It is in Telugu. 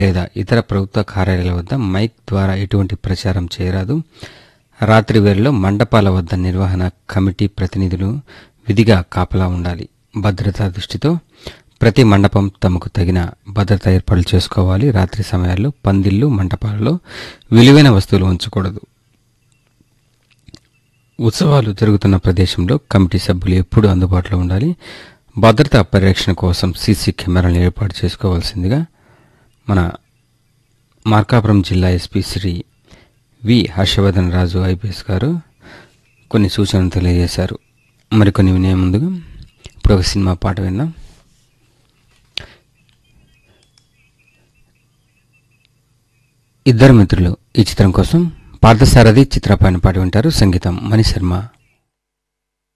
లేదా ఇతర ప్రభుత్వ కార్యాలయాల వద్ద మైక్ ద్వారా ఎటువంటి ప్రచారం చేయరాదు రాత్రి వేళలో మండపాల వద్ద నిర్వహణ కమిటీ ప్రతినిధులు విధిగా కాపలా ఉండాలి భద్రతా దృష్టితో ప్రతి మండపం తమకు తగిన భద్రతా ఏర్పాట్లు చేసుకోవాలి రాత్రి సమయాల్లో పందిళ్లు మండపాలలో విలువైన వస్తువులు ఉంచకూడదు ఉత్సవాలు జరుగుతున్న ప్రదేశంలో కమిటీ సభ్యులు ఎప్పుడూ అందుబాటులో ఉండాలి భద్రతా పరిరక్షణ కోసం సీసీ కెమెరాలను ఏర్పాటు చేసుకోవాల్సిందిగా మన మార్కాపురం జిల్లా SP Shri V Harshavardhan Raju IPS గారు కొన్ని సూచనలు తెలియజేశారు మరికొన్ని వినే ముందుగా ఇప్పుడు ఒక సినిమా పాట విందాం ఇద్దరు మిత్రులు ఈ చిత్రం కోసం పార్థసారథి చిత్రపాయన పాట వింటారు సంగీతం మణి శర్మ